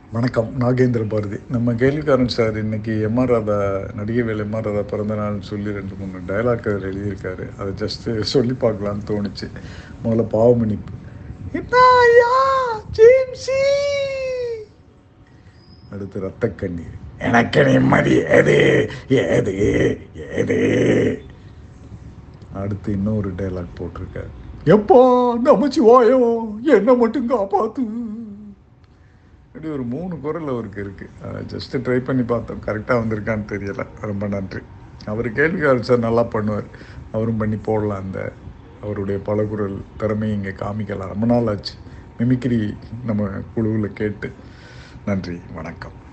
வணக்கம் நாகேந்திர பாரதி நம்ம கேள்விக்காரன் சார் இன்னைக்கு எம்ஆர் ராதா நடிகை வேலை எம்ஆர் ராதா பிறந்த நாள்னு சொல்லி ரெண்டு மூணு டைலாக் அதில் எழுதியிருக்காரு அதை ஜஸ்ட்டு சொல்லி பார்க்கலான்னு தோணுச்சு முதல்ல பாவமணிப்பு என்ன ஐயா ஜேம்ஸி அடுத்து ரத்த கண்ணீர் எனக்கு நிம்மதி எது ஏது ஏது அடுத்து இன்னொரு டைலாக் போட்டிருக்காரு எப்பா நமச்சிவாயோ என்ன மட்டும் காப்பாத்து இப்படி ஒரு மூணு குரல் அவருக்கு இருக்குது ஜஸ்ட்டு ட்ரை பண்ணி பார்த்தோம் கரெக்டாக வந்திருக்கான்னு தெரியல ரொம்ப நன்றி அவர் கேள்விக்காரர் சார் நல்லா பண்ணுவார் அவரும் பண்ணி போடலாம் அந்த அவருடைய பலகுரல் திறமையை இங்கே காமிக்கலாம் ரொம்ப நாள் ஆச்சு மிமிக்ரி நம்ம குழுவில் கேட்டு நன்றி வணக்கம்